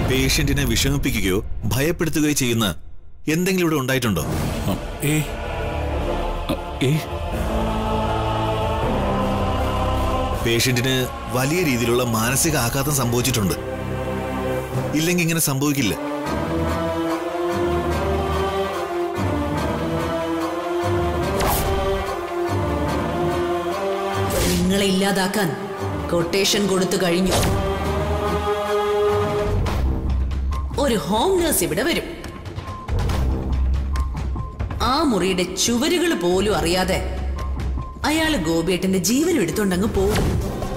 പേഷ്യന്റിനെ വിഷമിപ്പിക്കുകയോ ഭയപ്പെടുത്തുകയോ ചെയ്യുന്ന എന്തെങ്കിലും ഇവിടെ ഉണ്ടായിട്ടുണ്ടോ ആ, ഏ ആ, ഏ പേഷ്യന്റിന് വലിയ രീതിയിലുള്ള മാനസിക ആഘാതം സംഭവിച്ചിട്ടുണ്ട് ഇല്ലെങ്കിൽ ഇങ്ങനെ സംഭവിക്കില്ല നിങ്ങളെ ഇല്ലാതാക്കാൻ കൊട്ടേഷൻ കൊടുത്തു കഴിഞ്ഞു ഒരു ഹോം നേഴ്സ് ഇവിടെ വരും ആ മുറിയുടെ ചുവരുകൾ പോലും അറിയാതെ അയാള് ഗോപിയേട്ടന്റെ ജീവൻ എടുത്തോണ്ടങ്ങ് പോകും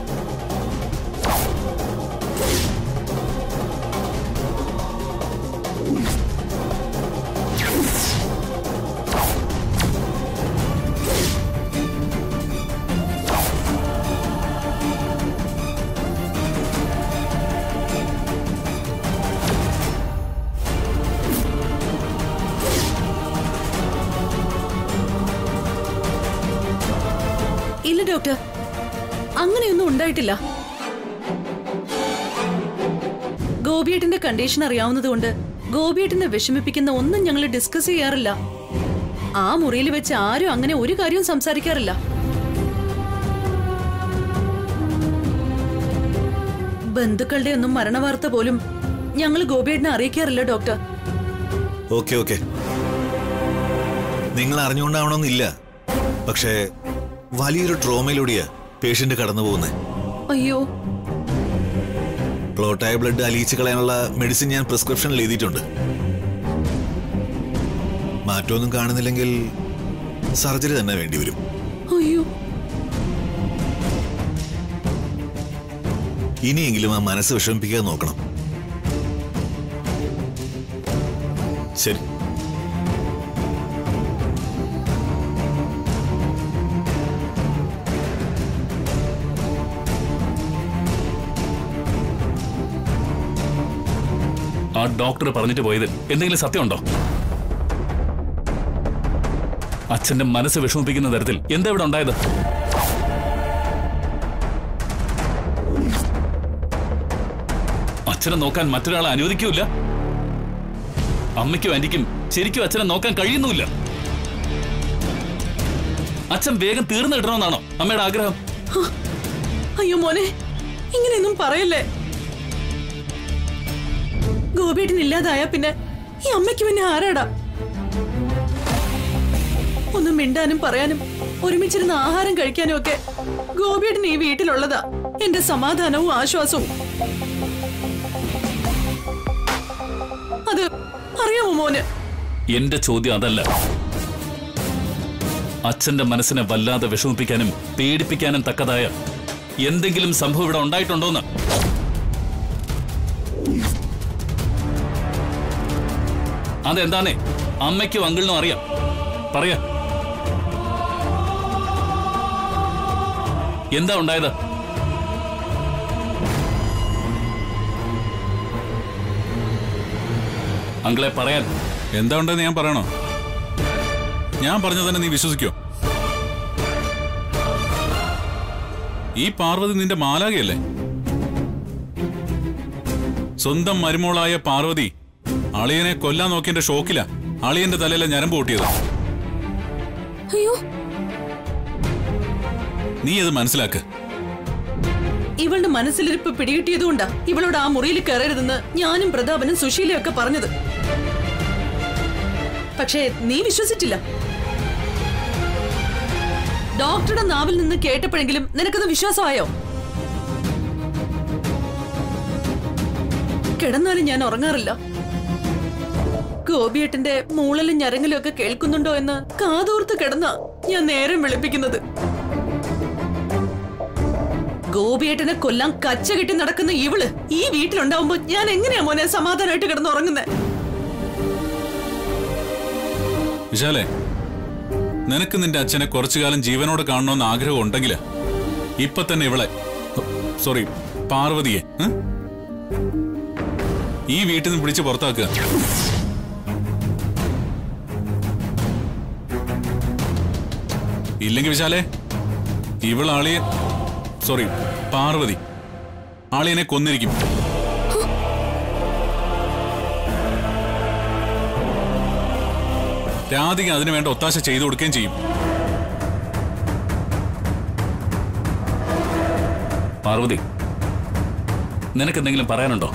ഇല്ല ഡോക്ടർ അങ്ങനെയൊന്നും ഉണ്ടായിട്ടില്ല ഗോപിയേട്ടന്റെ കണ്ടീഷൻ അറിയാവുന്നതുകൊണ്ട് ഗോപിയേട്ടനെ വിഷമിപ്പിക്കുന്ന ഒന്നും ഞങ്ങൾ ഡിസ്കസ് ചെയ്യാറില്ല ആ മുറിയിൽ വെച്ച് ആരും അങ്ങനെ ഒരു കാര്യവും സംസാരിക്കാറില്ല ബന്ധുക്കളുടെ ഒന്നും മരണവാർത്ത പോലും ഞങ്ങൾ ഗോപിയേട്ടനെ അറിയിക്കാറില്ല ഡോക്ടർ ഓക്കെ ഓക്കെ നിങ്ങൾ അറിഞ്ഞുകൊണ്ടാവണമെന്നില്ല പക്ഷേ വലിയൊരു ട്രോമയിലൂടെയാ പേഷ്യന്റ് കടന്നു പോകുന്നത് അയ്യോ ക്ലോട്ടായ ബ്ലഡ് അലിയിച്ച് കളയാനുള്ള മെഡിസിൻ ഞാൻ പ്രിസ്ക്രിപ്ഷനിൽ എഴുതിയിട്ടുണ്ട് മാറ്റമൊന്നും കാണുന്നില്ലെങ്കിൽ സർജറി തന്നെ വേണ്ടി വരും അയ്യോ ഇനിയെങ്കിലും ആ മനസ്സ് വിഷമിപ്പിക്കാതെ നോക്കണം ശരി ആ ഡോക്ടർ പറഞ്ഞിട്ട് പോയത് എന്തെങ്കിലും സത്യമുണ്ടോ അച്ഛന്റെ മനസ്സ് വിഷമിപ്പിക്കുന്ന തരത്തിൽ എന്താ ഇവിടെ ഉണ്ടായത് അച്ഛനെ നോക്കാൻ മറ്റൊരാളെ അനുവദിക്കൂല അമ്മയ്ക്കും ആന്റിക്കും ശരിക്കും അച്ഛനെ നോക്കാൻ കഴിയുന്നുമില്ല അച്ഛൻ വേഗം തീർന്നു കിട്ടണമെന്നാണോ അമ്മയുടെ ആഗ്രഹം അയ്യോ മോനെ ഇങ്ങനെയൊന്നും പറയല്ലേ ഗോപിയേട്ടൻ ഇല്ലാതായ പിന്നെ ഈ അമ്മയ്ക്ക് പിന്നെ ആരാടാ ഒന്നും മിണ്ടാനും പറയാനും ഒരുമിച്ചിരുന്ന് ആഹാരം കഴിക്കാനും ഒക്കെ ഗോപിയേട്ടൻ ഈ വീട്ടിലുള്ളതാ എന്റെ സമാധാനവും ആശ്വാസവും അത് അറിയാമോ മോന് എന്റെ ചോദ്യം അതല്ല അച്ഛന്റെ മനസ്സിനെ വല്ലാതെ വിഷമിപ്പിക്കാനും പേടിപ്പിക്കാനും തക്കതായ എന്തെങ്കിലും സംഭവം ഇവിടെ ഉണ്ടായിട്ടുണ്ടോന്ന് അതെന്താന്നേ അമ്മയ്ക്കും അങ്കിളിനും അറിയാം പറയാ എന്താ ഉണ്ടായത് അങ്കിളെ പറയാൻ എന്താ ഉണ്ടെന്ന് ഞാൻ പറയണോ ഞാൻ പറഞ്ഞത് തന്നെ നീ വിശ്വസിക്കോ ഈ പാർവതി നിന്റെ മാലാകയല്ലേ സ്വന്തം മരുമോളായ പാർവതി അളിയനെ കൊല്ലാൻ നോക്കിയന്റെ ഷോക്കില അളിയന്റെ തലയിലെ ഞരമ്പ് പൊട്ടിയത് അയ്യോ നീ അത് മനസ്സിലാക്ക് ഇവളുടെ മനസ്സിലിരിപ്പ് പിടികിട്ടിയതുകൊണ്ടാ ഇവളോട് ആ മുറിയിൽ കയറരുതെന്ന് ഞാനും പ്രതാപനും സുശീലയും ഒക്കെ പറഞ്ഞത് പക്ഷേ നീ വിശ്വസിച്ചില്ല ഡോക്ടറുടെ നാവിൽ നിന്ന് കേട്ടപ്പോഴെങ്കിലും നിനക്കത് വിശ്വാസമായോ കിടന്നാലും ഞാൻ ഉറങ്ങാറില്ല ഗോപിയേട്ടന്റെ മൂളലും ഞരങ്ങലും ഒക്കെ കേൾക്കുന്നുണ്ടോ എന്ന് കാതോർത്ത് കിടന്ന ഞാൻ നേരം വെളുപ്പിക്കുന്നത് ഗോപിയേട്ടനെ കൊല്ലാൻ കച്ച കെട്ടി നടക്കുന്ന ഇവള് ഈ വീട്ടിലുണ്ടാവുമ്പോ ഞാൻ എങ്ങനെയാ മോനെ സമാധാനമായിട്ട് കിടന്ന് ഉറങ്ങുന്നത് വിശാലേ നിനക്ക് നിന്റെ അച്ഛനെ കുറച്ചു കാലം ജീവനോട് കാണണമെന്ന് ആഗ്രഹം ഉണ്ടെങ്കിൽ ഇപ്പൊ തന്നെ ഇവളെ സോറി പാർവതിയെ ഏ? ഈ വീട്ടിൽ നിന്ന് പിടിച്ച് പുറത്താക്കുക ഇല്ലെങ്കിൽ വിശാലേ ഇവൾ ആളിയെ സോറി പാർവതി ആളിയനെ കൊന്നിരിക്കും രാധിക അതിനു വേണ്ട ഒത്താശ ചെയ്തു കൊടുക്കുകയും ചെയ്യും പാർവതി നിനക്ക് എന്തെങ്കിലും പറയാനുണ്ടോ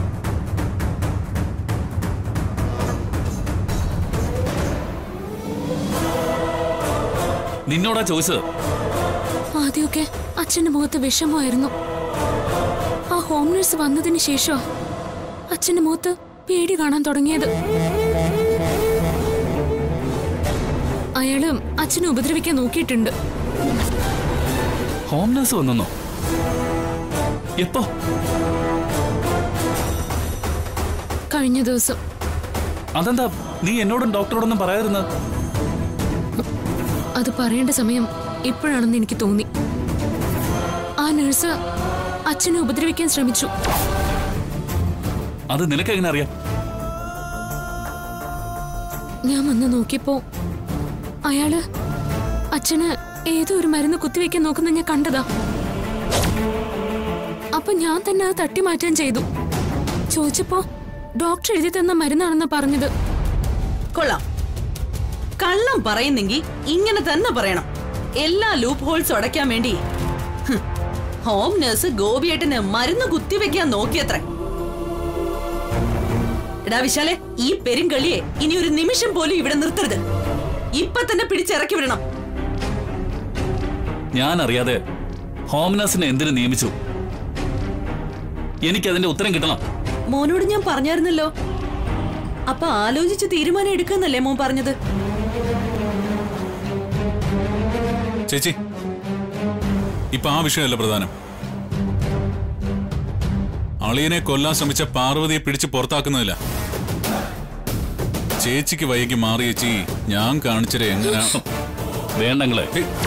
നിന്നോടാ ചോദിച്ചത് ആദ്യമൊക്കെ അച്ഛന്റെ മുഖത്ത് വിഷമമായിരുന്നു ആ ഹോം നഴ്സ് വന്നതിന് ശേഷം അച്ഛന്റെ മുഖത്ത് പേടി കാണാൻ തുടങ്ങിയത് അയാള് അച്ഛനെ ഉപദ്രവിക്കാൻ നോക്കിയിട്ടുണ്ട് ഹോം നഴ്സ് വന്നെന്നോ എപ്പോ കഴിഞ്ഞ ദിവസം അതെന്താ നീ എന്നോടും ഡോക്ടറോടൊന്നും പറയാതിരുന്നത് അത് പറയേണ്ട സമയം ഇപ്പോഴാണെന്ന് എനിക്ക് തോന്നി ആ നഴ്സ് അച്ഛനെ ഉപദ്രവിക്കാൻ ശ്രമിച്ചു അത് നിനക്ക് എങ്ങനെ അറിയാം ഞാൻ വന്ന് നോക്കിയപ്പോ അയാള് അച്ഛന് ഏതോ ഒരു മരുന്ന് കുത്തിവെക്കാൻ നോക്കുന്ന ഞാൻ കണ്ടതാ അപ്പൊ ഞാൻ തന്നെ അത് തട്ടി മാറ്റാൻ ചെയ്തു ചോദിച്ചപ്പോ ഡോക്ടർ എഴുതി തന്ന മരുന്നാണെന്ന് പറഞ്ഞത് കൊള്ളാം കള്ളം പറയുന്നെങ്കിൽ ഇങ്ങനെ തന്നെ പറയണം എല്ലാ ലൂപ്പ് ഹോൾസ് അടയ്ക്കാൻ വേണ്ടി ഹ്, ഹോം നഴ്സ് ഗോപിയേട്ടന് മരുന്ന് കുത്തിവെക്കാൻ നോക്കിയത്രേ എടാ വിശാലെ ഈ പെരുങ്കളിയെ ഇനി ഒരു നിമിഷം പോലും ഇവിടെ നിർത്തരുത് ഇപ്പൊ തന്നെ പിടിച്ചിറക്കി വിടണം ഞാൻ അറിയാതെ ഹോം നഴ്സിനെ എന്തിനു നിയമിച്ചു എനിക്കതിന്റെ ഉത്തരം കിട്ടണം മോനോട് ഞാൻ പറഞ്ഞായിരുന്നല്ലോ അപ്പൊ ആലോചിച്ച് തീരുമാനം എടുക്കുന്നല്ലേ മോൻ പറഞ്ഞത് ചേച്ചി ഇപ്പൊ ആ വിഷയമല്ല പ്രധാനം അളിയനെ കൊല്ലാൻ ശ്രമിച്ച പാർവതിയെ പിടിച്ച് പുറത്താക്കുന്നതില്ല ചേച്ചിക്ക് വൈകി മാറി ചേച്ചി ഞാൻ കാണിച്ചത് എങ്ങനെ വേണ്ടങ്ങളെ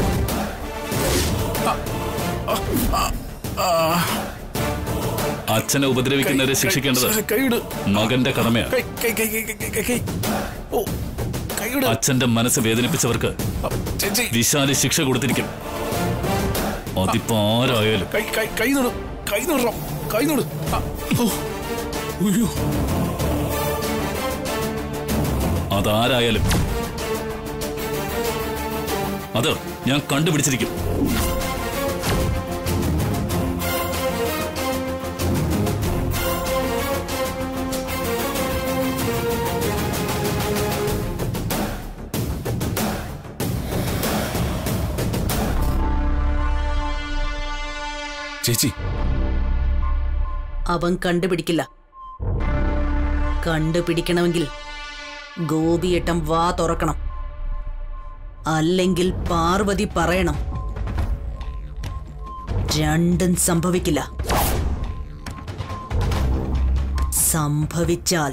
അച്ഛനെ ഉപദ്രവിക്കുന്നവരെ ശിക്ഷിക്കേണ്ടത് കൈയിട് മകന്റെ കടമയാണ് കൈ കൈ കൈ കൈ കൈ കൈ കൈ ഓ കൈയിട് അച്ഛന്റെ മനസ്സ് വേദനിപ്പിച്ചവർക്ക് ചേച്ചി വിശാല് ശിക്ഷ കൊടുത്തിരിക്കും അതിപ്പോ ആരായാലും കൈ കൈ കൈ നടു കൈ നടണം കൈ നടു അയ്യോ അതാരായാലും അത് ഞാൻ കണ്ടുപിടിച്ചിരിക്കും ചേച്ചി അവൻ കണ്ടുപിടിക്കില്ല കണ്ടുപിടിക്കണമെങ്കിൽ ഗോപിയേട്ടം വാ തുറക്കണം അല്ലെങ്കിൽ പാർവതി പറയണം രണ്ടും സംഭവിക്കില്ല സംഭവിച്ചാൽ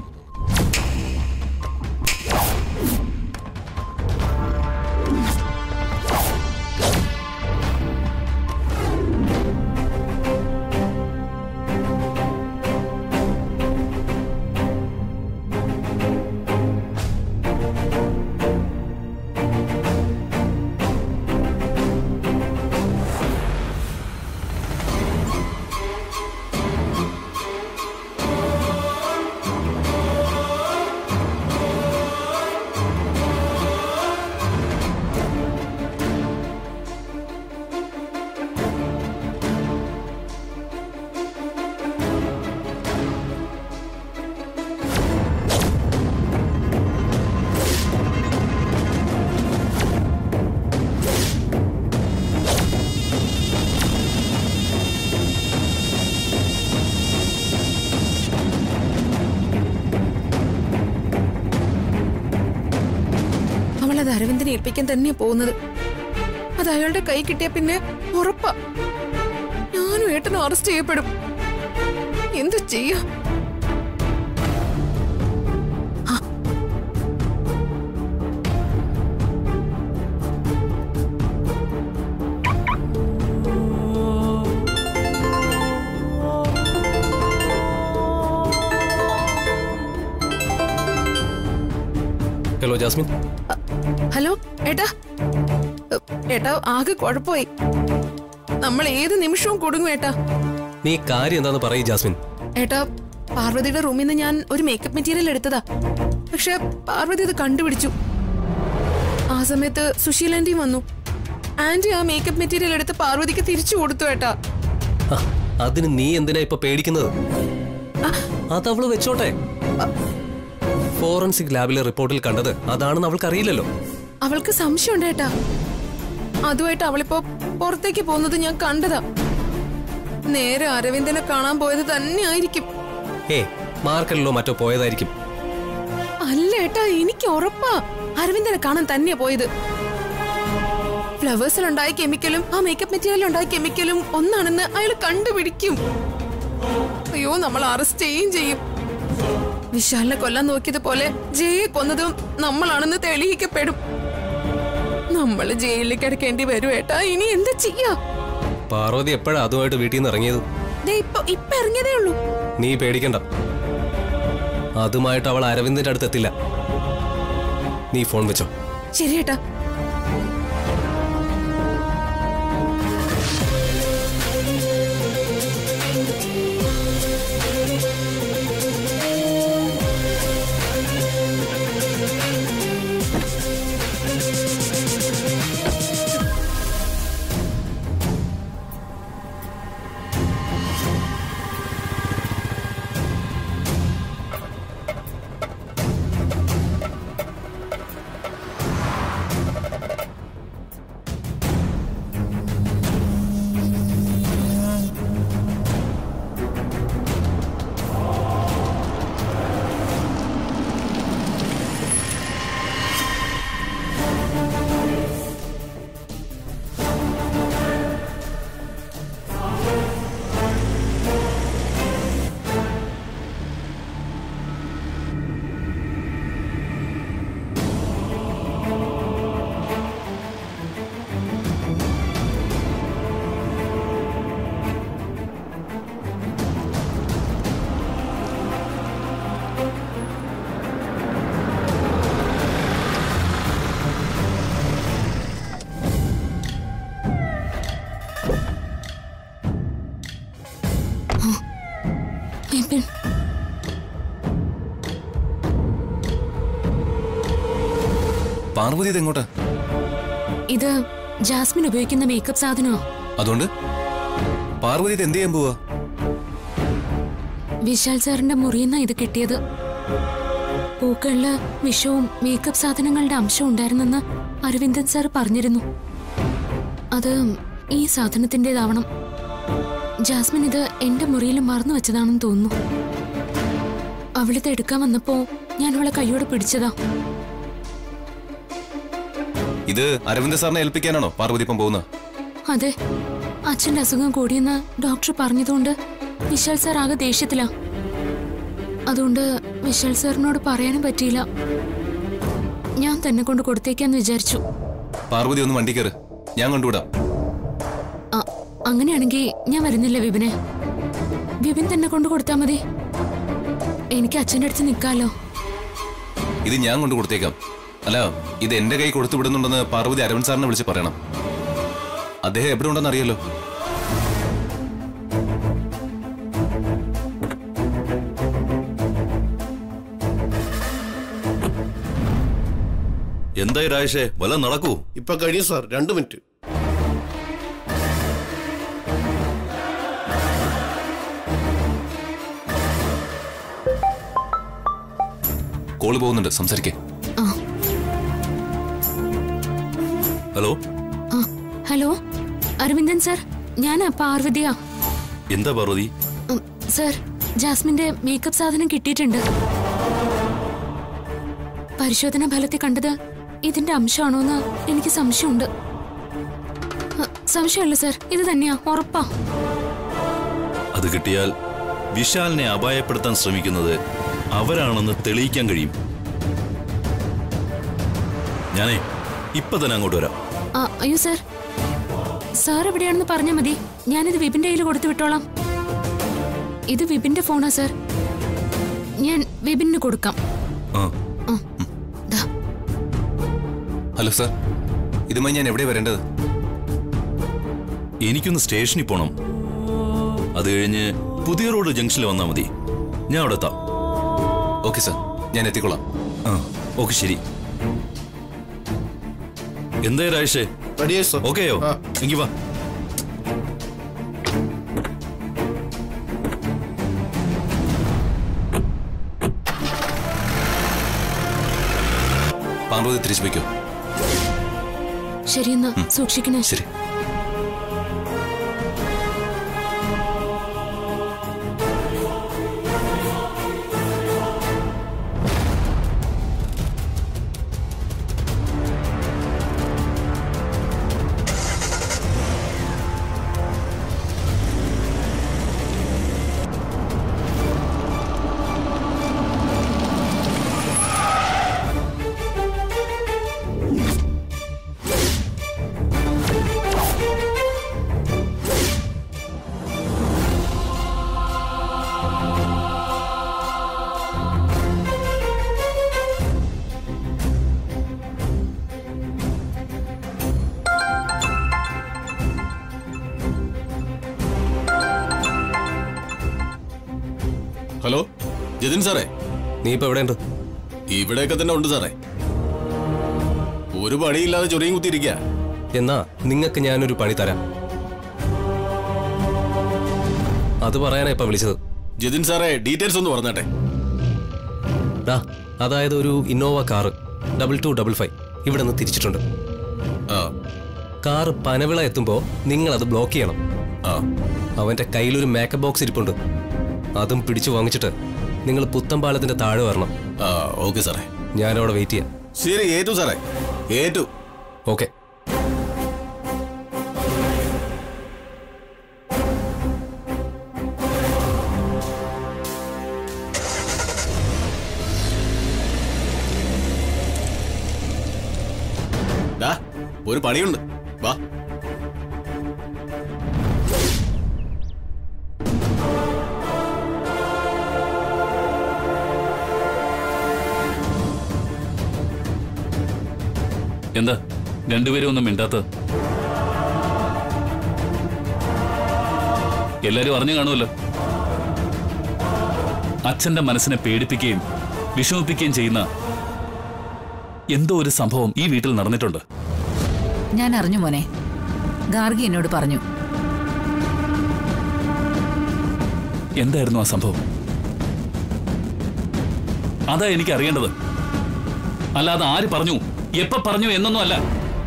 അവൾ അത് അരവിന്ദനെ ഏൽപ്പിക്കാൻ തന്നെയാ പോകുന്നത് അത് അയാളുടെ കൈ കിട്ടിയ പിന്നെ ഉറപ്പാ ഞാനും ഏട്ടനും അറസ്റ്റ് ചെയ്യപ്പെടും എന്തു ചെയ്യാ ഹലോ ജാസ്മിൻ ഹലോ ഏട്ടാ എ, ഏട്ടാ ആകെ കുഴപ്പമായി നമ്മൾ ഏത് നിമിഷവും കൊടുങ്ങും ഏട്ടാ നീ കാര്യം എന്താന്ന് പറയൂ ജാസ്മിൻ ഏട്ടാ പാർവതിയുടെ റൂമിൽ നിന്ന് ഞാൻ ഒരു മേക്കപ്പ് മെറ്റീരിയൽ എടുത്തതാ പക്ഷെ പാർവതി ഇത് കണ്ടുപിടിച്ചു ആ സമയത്ത് സുശീൽ ആന്റിയും വന്നു ആന്റി ആ മേക്കപ്പ് മെറ്റീരിയൽ എടുത്ത് പാർവതിക്ക് തിരിച്ചു കൊടുത്തു ഏട്ടാ ആ, അതിന് നീ എന്തിനാ ഇപ്പൊ പേടിക്കുന്നത് അതവള് വെച്ചോട്ടെ ഫോറൻസിക് ലാബിലെ റിപ്പോർട്ടിൽ കണ്ടത് അതാണെന്ന് അവൾക്ക് അറിയില്ലല്ലോ അവൾക്ക് സംശയമുണ്ട് ഏട്ടാ അതുമായിട്ട് അവളിപ്പോ പുറത്തേക്ക് പോകുന്നത് ഞാൻ കണ്ടതാ നേരെ അരവിന്ദനെ കാണാൻ പോയത് തന്നെ ആയിരിക്കും ഏ മാർക്കലിലോ മറ്റോ പോയതായിരിക്കും അല്ല ഏട്ടാ എനിക്ക് ഉറപ്പാ അരവിന്ദനെ കാണാൻ തന്നെയാ പോയത് ഫ്ലവേഴ്സിലുണ്ടായ കെമിക്കലും ആ മേക്കപ്പ് മെറ്റീരിയൽ ഉണ്ടായ കെമിക്കലും ഒന്നാണെന്ന് അയാൾ കണ്ടുപിടിക്കും അയ്യോ നമ്മൾ അറസ്റ്റ് ചെയ്യുകയും ചെയ്യും വിശാലിനെ കൊല്ലാൻ നോക്കിയതുപോലെ ജയെ കൊന്നതും നമ്മളാണെന്ന് തെളിയിക്കപ്പെടും നമ്മൾ ജയിലിൽ കിടക്കേണ്ടി വരും ഏട്ടാ ഇനി എന്താ ചെയ്യാ പാർവതി എപ്പോഴാ അതുമായിട്ട് വീട്ടിൽ നിന്ന് ഇറങ്ങിയത് ദേ ഇപ്പൊ ഇപ്പൊ ഇറങ്ങിയതേ ഉള്ളൂ നീ പേടിക്കണ്ട അതുമായിട്ട് അവൾ അരവിന്ദിന്റെ അടുത്ത് എത്തില്ല നീ ഫോൺ വെച്ചോ ശരി ഏട്ടാ വിപിൻ പാർവതി ഇതെങ്ങോട്ടാ ഇത് ജാസ്മിൻ ഉപയോഗിക്കുന്ന മേക്കപ്പ് സാധനമോ അതുകൊണ്ട് പാർവതി ഇത് എന്ത് ചെയ്യാൻ പോവാ വിശാൽ സാറിന്റെ മുറിയെന്ന ഇത് കിട്ടിയത് പൂക്കളില് വിഷവും മേക്കപ്പ് സാധനങ്ങളുടെ അംശം ഉണ്ടായിരുന്നെന്ന് അരവിന്ദൻ സാർ പറഞ്ഞിരുന്നു അത് ഈ സാധനത്തിൻ്റെതാവണം ജാസ്മിൻ ഇത് എന്റെ മുറിയിൽ മറന്നു വെച്ചതാണെന്ന് തോന്നുന്നു അവളിത് എടുക്കാൻ വന്നപ്പോ ഞാൻ അവളെ കൈയോടെ പിടിച്ചതാ ഇത് അരവിന്ദ സാറിനെ ഏൽപ്പിക്കാനാണോ പാർവതി ഇപ്പം പോകുന്നത് അതെ അച്ഛന്റെ അസുഖം കൂടിയെന്ന് ഡോക്ടർ പറഞ്ഞതുകൊണ്ട് വിശാൽ സാർ ആകെ ദേഷ്യത്തിലാ അതുകൊണ്ട് വിശാൽ സാറിനോട് പറയാനും പറ്റിയില്ല ഞാൻ തന്നെ കൊണ്ട് കൊടുത്തേക്കാന്ന് വിചാരിച്ചു പാർവതി ഒന്ന് വണ്ടി കയറ് ഞാൻ കൊണ്ടുവിടാം അ- അങ്ങനെയാണെങ്കിൽ ഞാൻ വരുന്നില്ല വിപിനെ വിപിൻ തന്നെ കൊണ്ട് കൊടുത്താ മതി എനിക്ക് അച്ഛൻ്റെ അടുത്ത് നിൽക്കാലോ ഇത് ഞാൻ കൊണ്ടു കൊടുത്തേക്കാം അല്ല ഇത് എന്റെ കൈ കൊടുത്തു വിടുന്നുണ്ടെന്ന് പാർവതി അരവിന്ദ് സാറിനെ വിളിച്ച് പറയണം അദ്ദേഹം എവിടെ ഉണ്ടെന്ന് അറിയാലോ എന്തായി രാജേഷേ വല്ല നടക്കൂ ഇപ്പൊ കഴിയും സാർ രണ്ട് മിനിറ്റ് കോള് പോകുന്നുണ്ട് സംസാരിക്കേ ഹലോ ആ ഹലോ അരവിന്ദൻ സാർ ഞാൻ പാർവതിയാ എന്താ പാർവതി ഉം, സാർ ജാസ്മിന്റെ മേക്കപ്പ് സാധനം കിട്ടിയിട്ടുണ്ട് പരിശോധന ഫലത്തിൽ കണ്ടത് ഇതിന്റെ അംശമാണോന്ന് എനിക്ക് സംശയമുണ്ട് അ, സംശയമല്ല സാർ ഇത് തന്നെയാ ഉറപ്പാ അത് കിട്ടിയാൽ വിശാലിനെ അപായപ്പെടുത്താൻ ശ്രമിക്കുന്നത് അവരാണെന്ന് തെളിയിക്കാൻ കഴിയും ഞാനേ ഇപ്പൊ തന്നെ അങ്ങോട്ട് വരാം ആ, അയ്യോ സാർ സാർ എവിടെയാണെന്ന് പറഞ്ഞാൽ മതി ഞാനിത് വിപിന്റെ കയ്യിൽ കൊടുത്തു വിട്ടോളാം ഇത് വിപിന്റെ ഫോണാ സാർ ഞാൻ വിപിന് കൊടുക്കാം ആ ദാ ഹലോ സാർ ഇതുമായി ഞാൻ എവിടെ വരേണ്ടത് എനിക്കൊന്ന് സ്റ്റേഷനിൽ പോണം അത് കഴിഞ്ഞ് പുതിയ റോഡ് ജംഗ്ഷനിൽ വന്നാൽ മതി ഞാൻ അവിടെ എത്താം ഓക്കെ സാർ ഞാൻ എത്തിക്കൊള്ളാം ആ ഓക്കെ ശരി എന്താ രാജേഷേ റെഡിയായി സർ ഓക്കെയോ ആ. എങ്കി വാ പാർവതി തിരിച്ചു വയ്ക്കോ ശരിയെന്നാ സൂക്ഷിക്കണേ ശരി ഹലോ ജതിൻ സാറേ നീ ഇപ്പൊ എവിടെയുണ്ട് ഇവിടെയൊക്കെ തന്നെ ഉണ്ട് സാറേ ഒരു പണിയില്ലാതെ ചൊറിയും കുത്തിയിരിക്കുക എന്നാ നിങ്ങൾക്ക് ഞാനൊരു പണി തരാം അത് പറയാനാ ഇപ്പൊ വിളിച്ചത് ജതിൻ സാറേ ഡീറ്റെയിൽസ് ഒന്ന് പറഞ്ഞാട്ടെ ഡാ അതായത് ഒരു Innova car double two double five ഇവിടെ നിന്ന് തിരിച്ചിട്ടുണ്ട് ആ കാറ് പനവിള എത്തുമ്പോ നിങ്ങൾ അത് ബ്ലോക്ക് ചെയ്യണം ആ അവന്റെ കയ്യിലൊരു മേക്കപ്പ് ബോക്സ് ഇരിപ്പുണ്ട് അതും പിടിച്ചു വാങ്ങിച്ചിട്ട് നിങ്ങൾ പുത്തമ്പാലത്തിന്റെ താഴെ വരണം ആ ഓക്കെ സാറേ ഞാനവിടെ വെയിറ്റ് ചെയ്യാം ശരി ഏറ്റു സാറേ ഏറ്റു ഓക്കെ ഡാ ഒരു പണിയുണ്ട് വാ എന്താ രണ്ടുപേരും ഒന്നും മിണ്ടാത്ത എല്ലാരും അറിഞ്ഞു കാണുമല്ലോ അച്ഛന്റെ മനസ്സിനെ പേടിപ്പിക്കുകയും വിഷമിപ്പിക്കുകയും ചെയ്യുന്ന എന്തോ ഒരു സംഭവം ഈ വീട്ടിൽ നടന്നിട്ടുണ്ട് ഞാൻ അറിഞ്ഞു മോനെ ഗാർഗി എന്നോട് പറഞ്ഞു എന്തായിരുന്നു ആ സംഭവം അതാ എനിക്ക് അറിയേണ്ടത് അല്ലാതെ ആര് പറഞ്ഞു എപ്പ പറഞ്ഞു എന്നൊന്നും അല്ല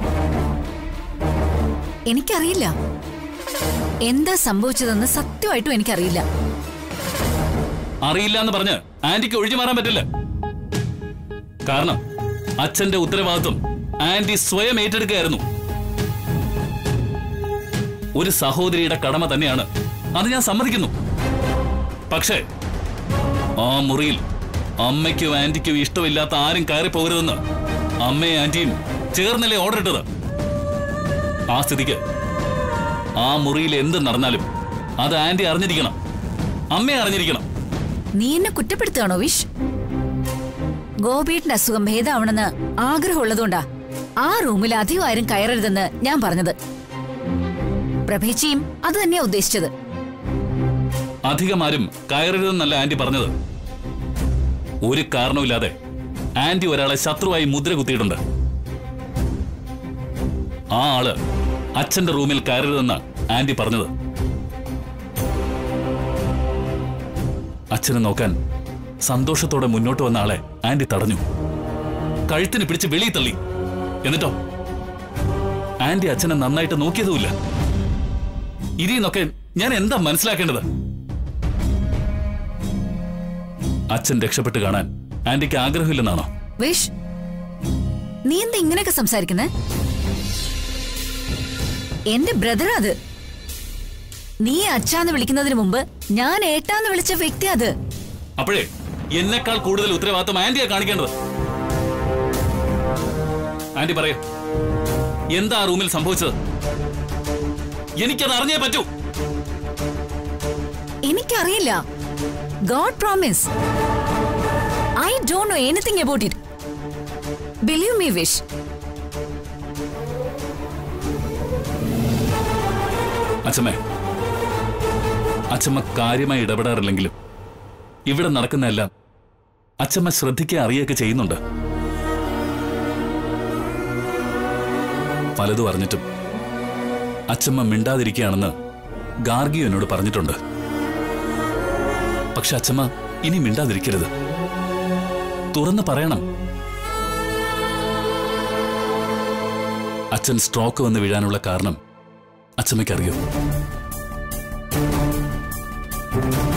എനിക്കറിയില്ല എന്താ സംഭവിച്ചതെന്ന് സത്യമായിട്ടും എനിക്കറിയില്ല അറിയില്ല എന്ന് പറഞ്ഞ് ആന്റിക്ക് ഒഴിഞ്ഞു മാറാൻ പറ്റില്ല കാരണം അച്ഛന്റെ ഉത്തരവാദിത്വം ആന്റി സ്വയം ഏറ്റെടുക്കുകയായിരുന്നു ഒരു സഹോദരിയുടെ കടമ തന്നെയാണ് അത് ഞാൻ സമ്മതിക്കുന്നു പക്ഷേ ആ മുറിയിൽ അമ്മയ്ക്കും ആന്റിക്കും ഇഷ്ടമില്ലാത്ത ആരും കയറി പോകരുതെന്ന് അമ്മയും ആന്റിയും ചേർന്നല്ലേ ഓർഡർ ഇട്ടത് ആ സ്ഥിതിക്ക് ആ മുറിയിൽ എന്ത് നടന്നാലും അത് ആന്റി അറിഞ്ഞിരിക്കണം അമ്മയെ അറിഞ്ഞിരിക്കണം നീ എന്നെ കുറ്റപ്പെടുത്തുകയാണോ വിഷ് ഗോപിയേട്ടന്റെ അസുഖം ഭേദമാവണമെന്ന് ആഗ്രഹമുള്ളതുകൊണ്ടാ ആ റൂമിൽ അധികം ആരും കയറരുതെന്ന് ഞാൻ പറഞ്ഞത് പ്രഭേച്ചിയും അത് തന്നെയാ ഉദ്ദേശിച്ചത് അധികമാരും കയറരുതെന്നല്ല ആന്റി പറഞ്ഞത് ഒരു കാരണവുമില്ലാതെ ആന്റി ഒരാളെ ശത്രുവായി മുദ്ര കുത്തിയിട്ടുണ്ട് ആ ആള് അച്ഛന്റെ റൂമിൽ കയറരുതെന്ന് ആന്റി പറഞ്ഞത് അച്ഛനെ നോക്കാൻ സന്തോഷത്തോടെ മുന്നോട്ട് വന്ന ആളെ ആന്റി തടഞ്ഞു കഴുത്തിന് പിടിച്ച് വെളിയിൽ തള്ളി എന്നിട്ടോ ആന്റി അച്ഛനെ നന്നായിട്ട് നോക്കിയതുമില്ല ഇതിന്നൊക്കെ ഞാൻ എന്താ മനസ്സിലാക്കേണ്ടത് അച്ഛൻ രക്ഷപ്പെട്ട് കാണാൻ ആന്റിക്ക് ആഗ്രഹമില്ലെന്നാണോ വിഷ് നീ എന്താ ഇങ്ങനെയൊക്കെ സംസാരിക്കുന്നേ എന്റെ ബ്രദറാ അത് നീ അച്ഛാന്ന് വിളിക്കുന്നതിന് മുമ്പ് ഞാൻ ഏട്ടാന്ന് വിളിച്ച വ്യക്തി അത് അപ്പോഴേ എന്നെക്കാൾ കൂടുതൽ ഉത്തരവാദിത്വം ആന്റിയാ കാണിക്കേണ്ടത് ആന്റി പറയൂ എന്താ ആ റൂമിൽ സംഭവിച്ചത് എനിക്കത് അറിഞ്ഞേ പറ്റൂ എനിക്കറിയില്ല god promise I don't know anything about it believe me wish അച്ഛമ്മേ അച്ഛമ്മ കാര്യമായി ഇടപെടാറില്ലെങ്കിലും ഇവിടെ നടക്കുന്നതെല്ലാം അച്ഛമ്മ ശ്രദ്ധിക്കുക അറിയുകയൊക്കെ ചെയ്യുന്നുണ്ട് പലതും അറിഞ്ഞിട്ടും അച്ഛമ്മ മിണ്ടാതിരിക്കുകയാണെന്ന് ഗാർഗിയോ എന്നോട് പറഞ്ഞിട്ടുണ്ട് പക്ഷെ അച്ഛമ്മ ഇനി മിണ്ടാതിരിക്കരുത് തുറന്ന് പറയണം അച്ഛൻ സ്ട്രോക്ക് വന്ന് വീഴാനുള്ള കാരണം അച്ഛമ്മയ്ക്കറിയോ